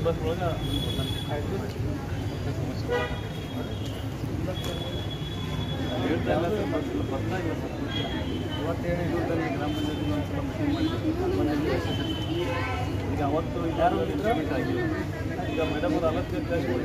Bus ಒಳಗೆ ಹೇಳ್ತಾ ಇಲ್ಲ ಸರ್ ಬಸ್ ಬರ್ತಾ ಇಲ್ಲ ಸರ್ ಇವತ್ತೇಳು ಇದರಲ್ಲಿ ಗ್ರಾಮ ಪಂಚಾಯತ್ ಒಂದ್ಸಲ ಮೀಟಿಂಗ್ ಮಾಡಿದ್ರು ಮನೆಯಲ್ಲಿ SSS. ಈಗ ಅವತ್ತು ಯಾರು ಮೀಟ್ ಆಗಿಲ್ಲ ಈಗ ಮೇಡಮ್ ಅವರು ಅಲತ್ಯ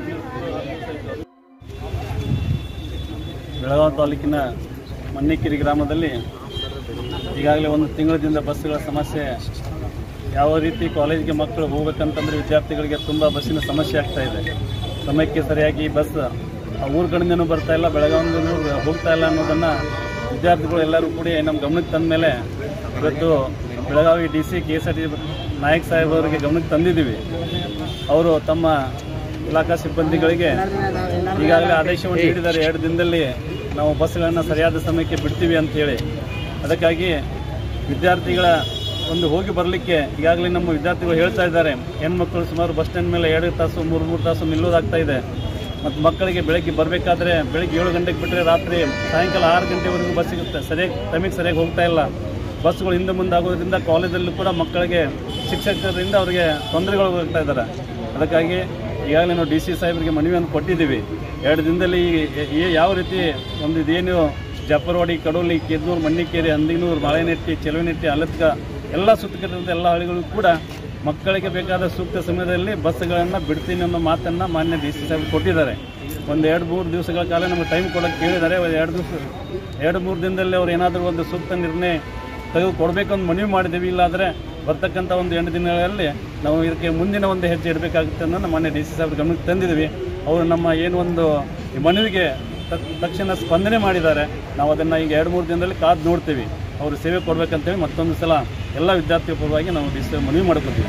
ಬೆಳಗಾವಿ ತಾಲೂಕಿನ ಮನ್ನಿಕಿರಿ ಗ್ರಾಮದಲ್ಲಿ ಈಗಾಗಲೇ ಒಂದು ತಿಂಗಳಿಂದ ಬಸ್ಸುಗಳ ಸಮಸ್ಯೆ ಯಾವ ರೀತಿ ಕಾಲೇಜಿಗೆ ಮಕ್ಕಳು ಹೋಗ್ಬೇಕಂತಂದ್ರೆ ವಿದ್ಯಾರ್ಥಿಗಳಿಗೆ ತುಂಬ ಬಸ್ಸಿನ ಸಮಸ್ಯೆ ಆಗ್ತಾ ಇದೆ ಸಮಯಕ್ಕೆ ಸರಿಯಾಗಿ ಬಸ್ ಆ ಊರ ಕಡೆಯಿಂದನೂ ಬರ್ತಾ ಇಲ್ಲ ಬೆಳಗಾವಿಂದನೂ ಹೋಗ್ತಾ ಇಲ್ಲ ಅನ್ನೋದನ್ನು ವಿದ್ಯಾರ್ಥಿಗಳು ಎಲ್ಲರೂ ಕೂಡಿ ನಮ್ಮ ಗಮನಕ್ಕೆ ತಂದ ಮೇಲೆ ಇವತ್ತು Belagavi D C K S R T Nayak ಸಾಹೇಬ್ ಅವರಿಗೆ ಗಮನಕ್ಕೆ ತಂದಿದ್ದೀವಿ ಅವರು ತಮ್ಮ ಇಲಾಖಾ ಸಿಬ್ಬಂದಿಗಳಿಗೆ ಈಗಾಗಲೇ ಆದೇಶವನ್ನು ನೀಡಿದ್ದಾರೆ ಎರಡು ದಿನದಲ್ಲಿ ನಾವು ಬಸ್ಗಳನ್ನು ಸರಿಯಾದ ಸಮಯಕ್ಕೆ ಬಿಡ್ತೀವಿ ಅಂತೇಳಿ ಅದಕ್ಕಾಗಿ ವಿದ್ಯಾರ್ಥಿಗಳ ಒಂದು ಹೋಗಿ ಬರಲಿಕ್ಕೆ ಈಗಾಗಲೇ ನಮ್ಮ ವಿದ್ಯಾರ್ಥಿಗಳು ಹೇಳ್ತಾ ಇದ್ದಾರೆ ಹೆಣ್ಮಕ್ಳು ಸುಮಾರು ಬಸ್ ಸ್ಟ್ಯಾಂಡ್ ಮೇಲೆ ಎರಡು ತಾಸು ಮೂರು ಮೂರು ತಾಸು ನಿಲ್ಲೋದಾಗ್ತಾ ಇದೆ ಮತ್ತು ಮಕ್ಕಳಿಗೆ ಬೆಳಗ್ಗೆ ಬರಬೇಕಾದ್ರೆ ಬೆಳಗ್ಗೆ ಏಳು ಗಂಟೆಗೆ ಬಿಟ್ಟರೆ ರಾತ್ರಿ ಸಾಯಂಕಾಲ ಆರು ಗಂಟೆವರೆಗೂ ಬಸ್ ಸಿಗುತ್ತೆ ಸರಿಯಾಗಿ ಟೈಮಿಗೆ ಸರಿಯಾಗಿ ಹೋಗ್ತಾ ಇಲ್ಲ ಬಸ್ಗಳು ಹಿಂದೆ ಮುಂದೆ ಆಗೋದ್ರಿಂದ ಕಾಲೇಜಲ್ಲೂ ಕೂಡ ಮಕ್ಕಳಿಗೆ ಶಿಕ್ಷಕರಿಂದ ಅವರಿಗೆ ತೊಂದರೆಗಳು ಹೋಗ್ತಾ ಇದ್ದಾರೆ ಅದಕ್ಕಾಗಿ ಈಗಾಗಲೇ ನಾವು ಡಿ ಸಿ ಸಾಹೇಬರಿಗೆ ಮನವಿಯನ್ನು ಕೊಟ್ಟಿದ್ದೀವಿ ಎರಡು ದಿನದಲ್ಲಿ ಈ- ಈ ಯಾವ ರೀತಿ ಒಂದು ಇದೇನು ಜಪ್ಪರವಾಡಿ ಕಡೋಲಿ ಕೆದ್ನೂರು ಮಣ್ಣಿಕೇರಿ ಅಂದಿನೂರು ಬಾಳೆನೆಟ್ಟಿ ಚೆಲುವೆನೆಟ್ಟಿ ಅಲತ್ಕ ಎಲ್ಲ ಸುತ್ತಕಟ್ಟಿರುವಂಥ ಎಲ್ಲ ಹಳ್ಳಿಗಳು ಕೂಡ ಮಕ್ಕಳಿಗೆ ಬೇಕಾದ ಸೂಕ್ತ ಸಮಯದಲ್ಲಿ ಬಸ್ಗಳನ್ನು ಬಿಡ್ತೀನಿ ಅನ್ನೋ ಮಾತನ್ನು ಮಾನ್ಯ ಡಿ ಸಿ ಸಾಹೇಬ್ ಕೊಟ್ಟಿದ್ದಾರೆ ಒಂದು ಎರಡು ಮೂರು ದಿವಸಗಳ ಕಾಲ ನಮಗೆ ಟೈಮ್ ಕೊಡೋಕ್ಕೆ ಕೇಳಿದ್ದಾರೆ ಒಂದು ಎರಡು ದಿವಸ ಎರಡು ಮೂರು ದಿನದಲ್ಲಿ ಅವ್ರು ಏನಾದರೂ ಒಂದು ಸೂಕ್ತ ನಿರ್ಣಯ ತೆಗೆದು ಕೊಡಬೇಕಂತ ಮನವಿ ಮಾಡಿದ್ದೀವಿ ಇಲ್ಲಾದರೆ ಬರ್ತಕ್ಕಂಥ ಒಂದು ಎಂಟು ದಿನಗಳಲ್ಲಿ ನಾವು ಇದಕ್ಕೆ ಮುಂದಿನ ಒಂದು ಹೆಜ್ಜೆ ಇಡಬೇಕಾಗುತ್ತೆ ಅನ್ನೋದು ಮಾನ್ಯ ಡಿ ಸಿ ಸಾಹೇಬ್ರ ಗಮನಕ್ಕೆ ತಂದಿದ್ದೀವಿ ಅವರು ನಮ್ಮ ಏನು ಒಂದು ಈ ಮನವಿಗೆ ತಕ್- ತಕ್ಷಣ ಸ್ಪಂದನೆ ಮಾಡಿದ್ದಾರೆ ನಾವು ಅದನ್ನು ಈಗ ಎರಡು ಮೂರು ದಿನದಲ್ಲಿ ಕಾದು ನೋಡ್ತೀವಿ ಅವರು ಸೇವೆ ಕೊಡಬೇಕಂತೇಳಿ ಮತ್ತೊಂದು ಸಲ ಎಲ್ಲ ವಿದ್ಯಾರ್ಥಿ ಪರವಾಗಿ ನಾವು ಡಿ ಸಿ ಮನವಿ ಮಾಡ್ಕೊತೀವಿ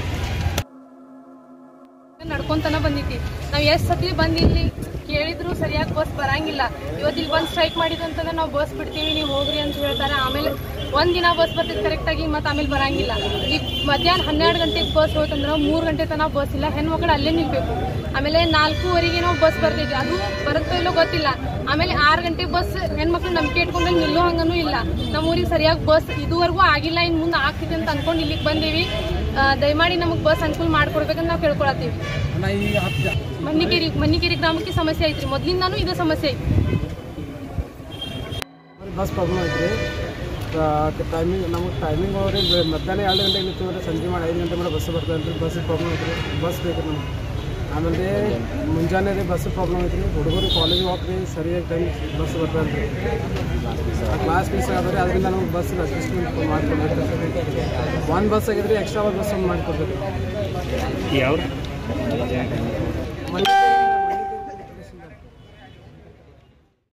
ನಡ್ಕೊಂತನ ಬಂದಿದ್ವಿ ನಾವು ಎಷ್ಟು ಸತಿ ಬಂದು ಇಲ್ಲಿ ಕೇಳಿದ್ರು ಸರಿಯಾಗಿ ಬಸ್ ಬರಂಗಿಲ್ಲ ಇವತ್ತು ಇಲ್ಲಿ ಬಂದು ಸ್ಟ್ರೈಕ್ ಮಾಡಿದ್ರು ಅಂತಂದ್ರೆ ನಾವು ಬಸ್ ಬಿಡ್ತೀವಿ ನೀವು ಹೋಗ್ರಿ ಅಂತ ಹೇಳ್ತಾರೆ ಆಮೇಲೆ ಒಂದ್ ದಿನ ಬಸ್ ಬರ್ತೈತೆ ಕರೆಕ್ಟಾಗಿ ಮತ್ತೆ ಆಮೇಲೆ ಬರಂಗಿಲ್ಲ ಈಗ ಮಧ್ಯಾಹ್ನ ಹನ್ನೆರಡು ಗಂಟೆಗೆ ಬಸ್ ಹೋಯ್ತಂದ್ರೆ ಮೂರು ಗಂಟೆ ತನಕ ಬಸ್ ಇಲ್ಲ ಹೆಣ್ಮಕ್ಳು ಅಲ್ಲೇ ನಿಲ್ಬೇಕು ಆಮೇಲೆ ನಾಲ್ಕೂವರೆಗೆ ನಾವು ಬಸ್ ಬರ್ತೈತಿ ಅದು ಬರುತ್ತೋ ಇಲ್ಲೋ ಗೊತ್ತಿಲ್ಲ ಆಮೇಲೆ ಆರು ಗಂಟೆಗೆ ಬಸ್ ಹೆಣ್ಮಕ್ಳು ನಂಬಿಕೆ ಇಟ್ಕೊಂಡಲ್ಲಿ ನಿಲ್ಲೋ ಹಂಗನೂ ಇಲ್ಲ ನಮ್ಮ ಊರಿಗೆ ಸರಿಯಾಗಿ ಬಸ್ ಇದುವರೆಗೂ ಆಗಿಲ್ಲ ಇನ್ನು ಮುಂದೆ ಆಗ್ತಿದೆ ಅಂತ ಅನ್ಕೊಂಡು ಇಲ್ಲಿಗೆ ಬಂದೀವಿ ಆ, ದಯಮಾಡಿ ನಮಗೆ ಬಸ್ ಅನುಕೂಲ ಮಾಡ್ಕೊಡ್ಬೇಕಂತ ನಾವು ಕೇಳ್ಕೊಳತ್ತೀವಿ ಮನ್ನಿಕೇರಿ ಮನ್ನಿಕೇರಿ ಗ್ರಾಮಕ್ಕೆ ಸಮಸ್ಯೆ ಐತ್ರಿ ಮೊದ್ಲಿಂದಾನು ಇದೇ ಸಮಸ್ಯೆ ಐತಿ ಬಸ್ ಪ್ರಾಬ್ಲಮ್ ಐತ್ರಿ ಟೈಮಿಂಗ್ ನಮಗೆ ಟೈಮಿಂಗ್ ಅವ್ರಿ ಮಧ್ಯಾಹ್ನ ಎರಡು ಗಂಟೆಗೆ ನಿಂತೀವ್ರಿ ಸಂಜೆ ಮಾಡಿ ಐದು ಗಂಟೆ ಮೇಲೆ ಬಸ್ ಬರ್ತದೆ ರೀ ಬಸ್ ಪ್ರಾಬ್ಲಮ್ ಐತ್ರಿ ಬಸ್ ಬೇಕು ನಮ್ಗೆ ಆಮೇಲೆ ಮುಂಜಾನೆ ರೀ ಬಸ್ ಪ್ರಾಬ್ಲಮ್ ಐತ್ರಿ ಹುಡುಗರು ಕಾಲೇಜಿಗೆ ಹೋಗ್ರಿ ಸರಿಯಾಗಿ ಟೈಮ್ ಬಸ್ ಬರ್ತದೆ ರೀ ಕ್ಲಾಸ್ ಮಿಸ್ ಆದ್ರೆ ಅದರಿಂದ ನಮ್ಗೆ ಬಸ್ ಅಡ್ಜಸ್ಟ್ಮೆಂಟ್ ಮಾಡಿಕೊಡ್ಬೇಕು ಒಂದು ಬಸ್ ಆಗಿದ್ರಿ ಎಕ್ಸ್ಟ್ರಾ ಒಂದು ಬಸ್ ಒಂದು ಮಾಡಿಕೊಡ್ಬೇಕು ಯಾವ ಮನೆ